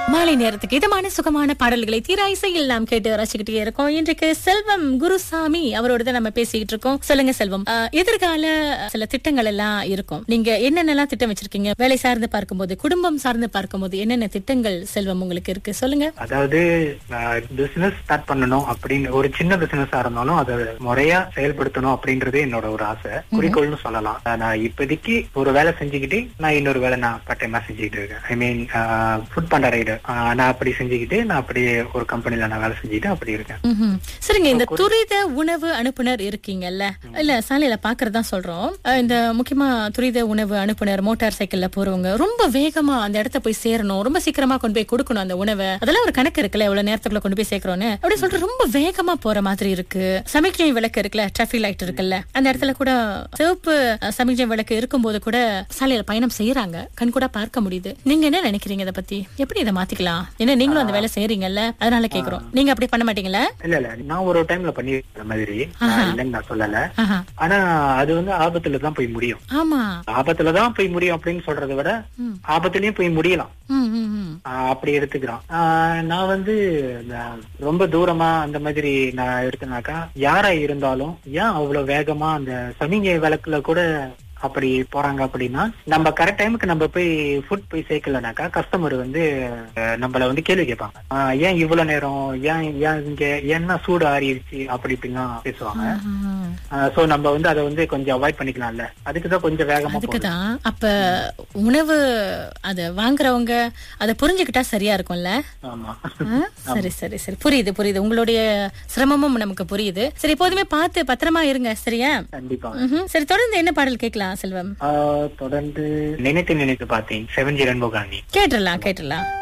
மாலை நேரத்துக்கு இதமான சுகமான பாடல்களை தீரா இசையில் நாம் கேட்டு ரசிக்கிட்டே இருக்கோம் இன்றைக்கு செல்வம் குருசாமி அவரோட தான் நம்ம பேசிக்கிட்டு இருக்கோம் சொல்லுங்க செல்வம் அஹ், எதிர்கால சில திட்டங்கள் எல்லாம் இருக்கும் நீங்க என்னென்னலாம் திட்டம் வச்சிருக்கீங்க வேலை சார்ந்து பார்க்கும்போது குடும்பம் சார்ந்து பார்க்கும்போது என்னென்ன திட்டங்கள் செல்வம் உங்களுக்கு இருக்கு சொல்லுங்க அதாவது பிசினஸ் ஸ்டார்ட் பண்ணணும் அப்படின்னு ஒரு சின்ன பிசினஸா இருந்தாலும் அதை முறையா செயல்படுத்தணும் அப்படின்றது என்னோட ஒரு ஆசை குறிக்கோள்னு சொல்லலாம் அஹ் நான் இப்போதைக்கு ஒரு வேலை செஞ்சுக்கிட்டு நான் இன்னொரு வேலை நான் பட்டையமா செஞ்சுக்கிட்டு இருக்கேன் ஐ மீன் ஃபுட் பண்ட ரைடர் நான் அப்படி செஞ்சுக்கிட்டு நான் அப்படியே ஒரு கம்பெனில நான் வேலை செஞ்சுக்கிட்டு அப்படி இருக்கேன் ம்ஹும். சரிங்க இந்த துரித உணவு அனுப்புனர் இருக்கீங்கல்ல இல்ல சாலையில பாக்குறதா சொல்றோம் அஹ் இந்த முக்கியமா துரித உணவு அனுப்புனர் மோட்டார் சைக்கிள்ல போறவங்க ரொம்ப வேகமா அந்த இடத்த போய் சேரணும் ரொம்ப சீக்கிரமா கொண்டு போய் கொடுக்கணும் அந்த உணவை அதெல்லாம் ஒரு கணக்கு இருக்குல்ல எவ்வளவு நேரத்துக்குள்ள கொண்டு போய் சேர்க்கிறோன்னு அப்படி சொல்ற ரொம்ப வேகமா போற மாதிரி இருக்கு சமிக்ஞை விளக்கு இருக்குல்ல டிராபிக் லைட் இருக்குல்ல அந்த இடத்துல கூட சிவப்பு அஹ், சமிக்ஞை விளக்கு இருக்கும்போது கூட சாலையில பயணம் செய்யறாங்க கண் கூட பார்க்க முடியுது நீங்க என்ன நினைக்கிறீங்க இதை பத்தி எப்படி இதை மாத்திக்கலாம் ஏன்னா நீங்களும் அந்த வேலை செய்யறீங்கல்ல அதனால கேக்குறோம் நீங்க அப்படி பண்ண மாட்டீங்களா இல்ல இல்ல நான் ஒரு டைம்ல பண்ணிருக்கிற மாதிரி நான் இல்லைன்னு நான் சொல்லல ஆஹா. ஆனா அது வந்து ஆபத்துல தான் போய் முடியும் ஆமா ஆபத்துல தான் போய் முடியும் அப்படின்னு சொல்றதை விட ஆபத்துலயும் போய் முடியலாம் ம், ம், ம். ஆஹ் அப்படி எடுத்துக்கிறான் ஆஹ் நான் வந்து இந்த ரொம்ப தூரமா அந்த மாதிரி நான் எடுத்தனாக்கா யாரா இருந்தாலும் ஏன் அவ்வளவு வேகமா அந்த சமிங்கை விளக்குல கூட அப்படி போறாங்க அப்படின்னா நம்ம கரெக்ட் டைமுக்கு நம்ம போய் ஃபுட் போய் சேர்க்கலனாக்கா கஸ்டமர் வந்து அஹ், நம்மள வந்து கேள்வி கேட்பாங்க ஆஹ் ஏன் இவ்வளவு நேரம் ஏன் ஏன் இங்க என்ன சூடு ஆறிடுச்சு அப்படி இப்படிலாம் பேசுவாங்க சோ நம்ம வந்து அதை வந்து கொஞ்சம் அவாய்ட் பண்ணிக்கலாம்ல அதுக்கு தான் கொஞ்சம் வேகமா போறது. அதுக்குதான் அப்ப உணவு அத வாங்குறவங்க அத புரிஞ்சுக்கிட்டா சரியா இருக்கும்ல ஆமா ஆ? சரி சரி சரி புரியுது புரியுது உங்களுடைய சிரமமும் நமக்கு புரியுது சரி எப்போதுமே பார்த்து பத்திரமா இருங்க சரியா கண்டிப்பா ம்ஹும். சரி தொடர்ந்து என்ன பாடல் கேட்கலாம் செல்வம் ஆஹ் தொடர்ந்து நினைத்து நினைத்து பார்த்தேன் செவன் ஜி ரன்போகாணி கேட்டுடலாம் கேட்டுடலாம்